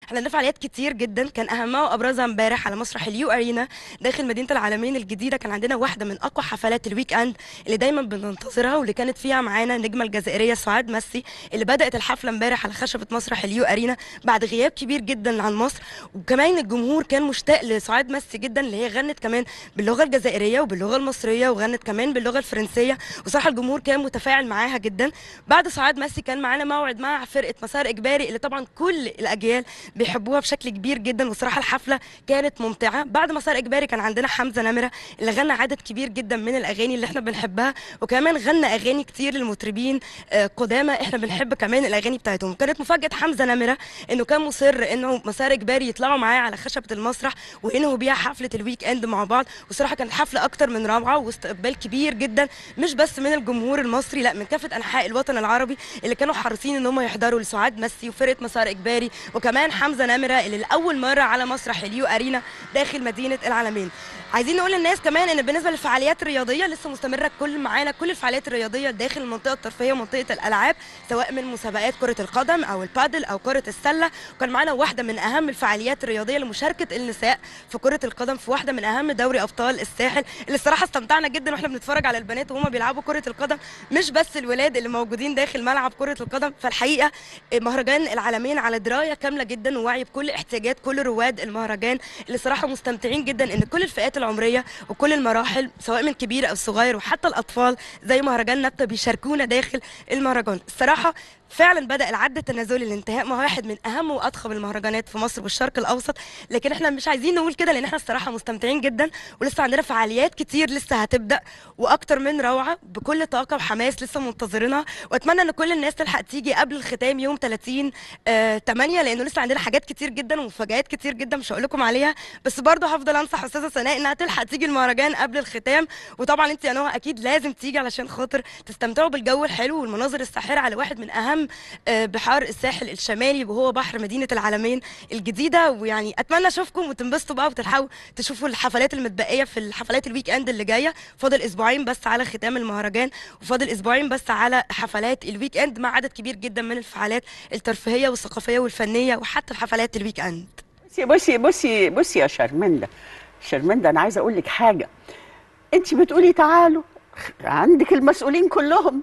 احنا عندنا فعاليات كتير جدا كان اهمها وابرزها امبارح على مسرح اليو ارينا داخل مدينه العالمين الجديده كان عندنا واحده من اقوى حفلات الويك اند اللي دايما بننتظرها واللي كانت فيها معانا النجمه الجزائريه سعاد مسي اللي بدات الحفله امبارح على خشبه مسرح اليو ارينا بعد غياب كبير جدا عن مصر وكمان الجمهور كان مشتاق لسعاد مسي جدا اللي هي غنت كمان باللغه الجزائريه وباللغه المصريه وغنت كمان باللغه الفرنسيه وصراحه الجمهور كان متفاعل معاها جدا بعد سعاد مسي كان معانا موعد مع فرقه مسار اجباري اللي طبعا كل الاجيال بيحبوها بشكل كبير جدا وصراحه الحفله كانت ممتعه بعد مسار اجباري كان عندنا حمزه نمره اللي غنى عدد كبير جدا من الاغاني اللي احنا بنحبها وكمان غنى اغاني كتير للمطربين آه، قدامى احنا بنحب كمان الاغاني بتاعتهم كانت مفاجاه حمزه نمره انه كان مصر انه مسار اجباري يطلعوا معاه على خشبه المسرح وينهوا بيها حفله الويك اند مع بعض وصراحه كانت حفله اكتر من روعه واستقبال كبير جدا مش بس من الجمهور المصري لا من كافه انحاء الوطن العربي اللي كانوا حريصين ان هم يحضروا لسعاد مسي وفرقه مسار اجباري وكمان حمزه نمره اللي لاول مره على مسرح اليو ارينا داخل مدينه العالمين عايزين نقول للناس كمان ان بالنسبه للفعاليات الرياضيه لسه مستمره كل معانا كل الفعاليات الرياضيه داخل المنطقه الترفيهيه ومنطقه الالعاب سواء من مسابقات كره القدم او البادل او كره السله وكان معانا واحده من اهم الفعاليات الرياضيه لمشاركه النساء في كره القدم في واحده من اهم دوري ابطال الساحل اللي الصراحه استمتعنا جدا واحنا بنتفرج على البنات وهم بيلعبوا كره القدم مش بس الولاد اللي موجودين داخل ملعب كره القدم فالحقيقه مهرجان العالمين على درايه كامله جدا ووعي بكل احتياجات كل رواد المهرجان اللي صراحه مستمتعين جدا ان كل الفئات العمريه وكل المراحل سواء من كبير او صغير وحتى الاطفال زي مهرجان نبته بيشاركونا داخل المهرجان الصراحه فعلا بدا العد التنازلي لانتهاء ما هو واحد من اهم واضخم المهرجانات في مصر والشرق الاوسط لكن احنا مش عايزين نقول كده لان احنا الصراحه مستمتعين جدا ولسه عندنا فعاليات كتير لسه هتبدا واكتر من روعه بكل طاقه وحماس لسه منتظرينها واتمنى ان كل الناس تلحق تيجي قبل الختام يوم 30 آه 8 لانه لسه عندنا حاجات كتير جدا ومفاجآت كتير جدا مش هقول لكم عليها بس برضه هفضل انصح استاذه سناء انها تلحق تيجي المهرجان قبل الختام وطبعا انت يا نهى اكيد لازم تيجي علشان خاطر تستمتعوا بالجو الحلو والمناظر الساحره على واحد من اهم آه، بحار الساحل الشمالي وهو بحر مدينه العالمين الجديده ويعني اتمنى اشوفكم وتنبسطوا بقى وتلحقوا تشوفوا الحفلات المتبقيه في الحفلات الويك اند اللي جايه فاضل اسبوعين بس على ختام المهرجان وفاضل اسبوعين بس على حفلات الويك اند مع عدد كبير جدا من الفعاليات الترفيهيه والثقافيه والفنيه وحتى حفلات الويك اند بصي بصي بصي بصي يا شرمنده شرمنده انا عايزه اقول لك حاجه انت بتقولي تعالوا عندك المسؤولين كلهم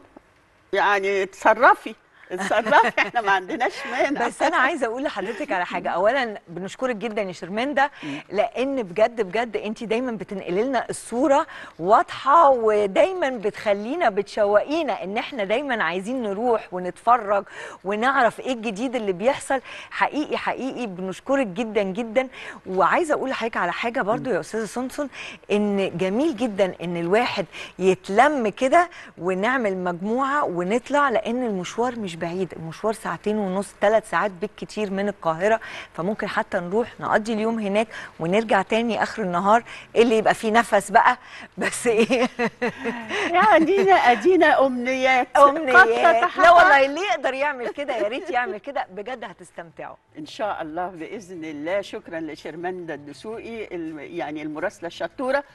يعني اتصرفي اتصرفي احنا ما عندناش مانع بس انا عايزه اقول لحضرتك على حاجه اولا بنشكرك جدا يا شرمنده لان بجد بجد انت دايما بتنقلي لنا الصوره واضحه ودايما بتخلينا بتشوقينا ان احنا دايما عايزين نروح ونتفرج ونعرف ايه الجديد اللي بيحصل حقيقي حقيقي بنشكرك جدا جدا وعايزه اقول لحضرتك على حاجه برضو يا استاذه سونسون ان جميل جدا ان الواحد يتلم كده ونعمل مجموعه ونطلع لان المشوار مش بعيد المشوار ساعتين ونص ثلاث ساعات بالكتير من القاهره فممكن حتى نروح نقضي اليوم هناك ونرجع تاني اخر النهار اللي يبقى فيه نفس بقى بس ايه يا ادينا ادينا امنيات قد امنيات لا تتحقق. والله اللي يقدر يعمل كده يا ريت يعمل كده بجد هتستمتعوا ان شاء الله باذن الله شكرا لشرمنده الدسوقي الم- يعني المراسله الشطوره